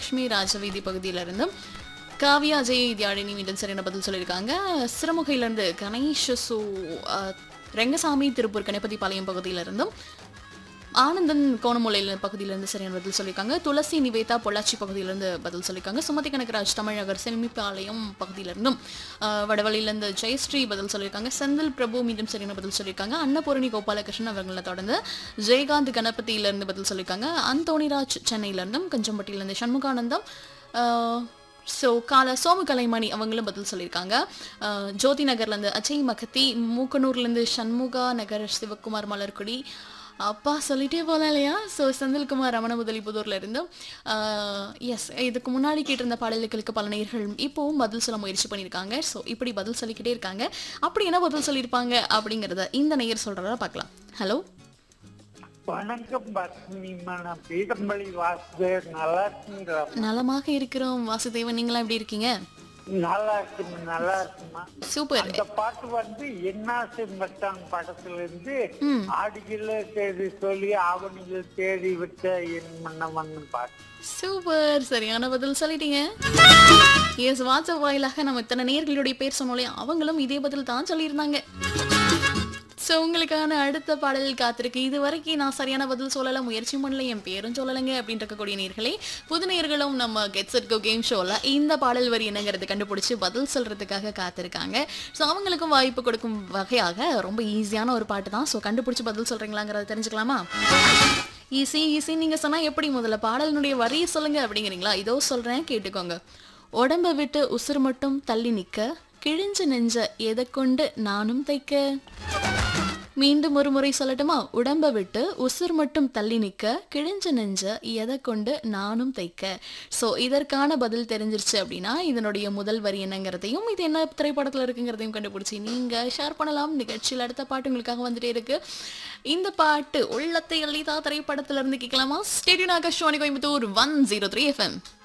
மகாலட்சுமி ராஜவீதி பகுதியிலிருந்தும் காவியா அஜய் தியாழினி மீண்டும் சரியான பதில் சொல்லியிருக்காங்க சிறுமுகையிலேருந்து கணேஷ் சு அஹ், ரெங்கசாமி திருப்பூர் கணபதிபாளையம் பகுதியிலிருந்தும் ஆனந்தன் கோணமூலையில் பகுதியிலேருந்து சரியான பதில் சொல்லியிருக்காங்க துளசி நிவேதா பொள்ளாச்சி பகுதியிலேருந்து பதில் சொல்லியிருக்காங்க சுமதி கனகராஜ் தமிழகர் செமிப்பாளையம் பகுதியிலேருந்தும் ஆஹ், வடவழியிலேருந்து ஜெயஸ்ரீ பதில் சொல்லியிருக்காங்க செந்தில் பிரபு மீண்டும் சரியான பதில் சொல்லியிருக்காங்க அன்னபூரணி கோபாலகிருஷ்ணன் அவர்களை தொடர்ந்து ஜெயகாந்த் கணபதியிலேருந்து பதில் சொல்லியிருக்காங்க அந்தோணிராஜ் சென்னையிலேருந்தும் கஞ்சம்பட்டியிலேருந்து சண்முகானந்தம் ஸோ கால சோமு கலைமணி அவங்களும் பதில் சொல்லியிருக்காங்க ஆஹ், ஜோதி நகர்லேருந்து அஜய் மகத்தி மூக்கனூர்லேருந்து சண்முகா நகர் சிவகுமார் மலர்குடி அப்பா சொல்லிட்டே போகலாம் இல்லையா ஸோ செந்தில்குமார் ரமணமுதலிபுதூர்ல இருந்தும் எஸ் இதுக்கு முன்னாடி கேட்டிருந்த பாடல்களுக்கு பல நேயர்கள் இப்போவும் பதில் சொல்ல முயற்சி பண்ணியிருக்காங்க ஸோ இப்படி பதில் சொல்லிக்கிட்டே இருக்காங்க அப்படி என்ன பதில் சொல்லியிருப்பாங்க அப்படிங்கிறத இந்த நேயர் சொல்கிறத பார்க்கலாம் ஹலோ வணக்கம் பத்மிமா நான் பீடம்பள்ளி வாசுதேவ் நல்லா இருக்குங்களா நலமாக இருக்கிறோம் வாசுதேவன் நீங்களாம் எப்படி இருக்கீங்க நல்லா இருக்குமா நல்லா இருக்குமா சூப்பர் அந்த பாட்டு வந்து என்னாசை மச்சான் படத்துல இருந்து ஆடிகள தேடி சொல்லி ஆவணிகள் தேடி விட்ட என் மன்னவன் பாட்டு சூப்பர் சரியான பதில் சொல்லிட்டீங்க எஸ் வாட்ஸ்அப் வாயிலாக நம்ம இத்தனை நேர்களுடைய பேர் சொன்னோம் அவங்களும் இதே பதில் தான் சொல்லியிருந்தாங்க ஸோ உங்களுக்கான அடுத்த பாடல் காத்திருக்கு இது வரைக்கும் நான் சரியான பதில் சொல்லல முயற்சி பண்ணல என் பேரும் சொல்லலைங்க அப்படின்னு இருக்கக்கூடிய நேர்களே புது நேர்களும் நம்ம கெட் செட் கோ கேம் ஷோவில் இந்த பாடல் வரி என்னங்கிறது கண்டுபிடிச்சு பதில் சொல்றதுக்காக காத்திருக்காங்க ஸோ அவங்களுக்கும் வாய்ப்பு கொடுக்கும் வகையாக ரொம்ப ஈஸியான ஒரு பாட்டு தான் ஸோ கண்டுபிடிச்சு பதில் சொல்றீங்களாங்கிறத தெரிஞ்சுக்கலாமா ஈஸி ஈஸி நீங்க சொன்னா எப்படி முதல்ல பாடலினுடைய வரியை சொல்லுங்க அப்படிங்கிறீங்களா இதோ சொல்றேன் கேட்டுக்கோங்க உடம்ப விட்டு உசுர் மட்டும் தள்ளி நிக்க கிழிஞ்ச நெஞ்ச எதை கொண்டு நானும் தைக்க மீண்டும் ஒரு முறை சொல்லட்டுமா உடம்ப விட்டு உசுர் மட்டும் தள்ளி நிக்க கிழிஞ்ச நெஞ்ச எதை கொண்டு நானும் தைக்க ஸோ இதற்கான பதில் தெரிஞ்சிருச்சு அப்படின்னா இதனுடைய முதல் வரி என்னங்கிறதையும் இது என்ன திரைப்படத்தில் இருக்குங்கிறதையும் கண்டுபிடிச்சி நீங்க ஷேர் பண்ணலாம் நிகழ்ச்சியில் அடுத்த பாட்டு உங்களுக்காக வந்துட்டே இருக்கு இந்த பாட்டு உள்ளத்தை அள்ளிதா திரைப்படத்துல இருந்து கேட்கலாமா ஸ்டேடியன் Aakash Coimbatore one zero three FM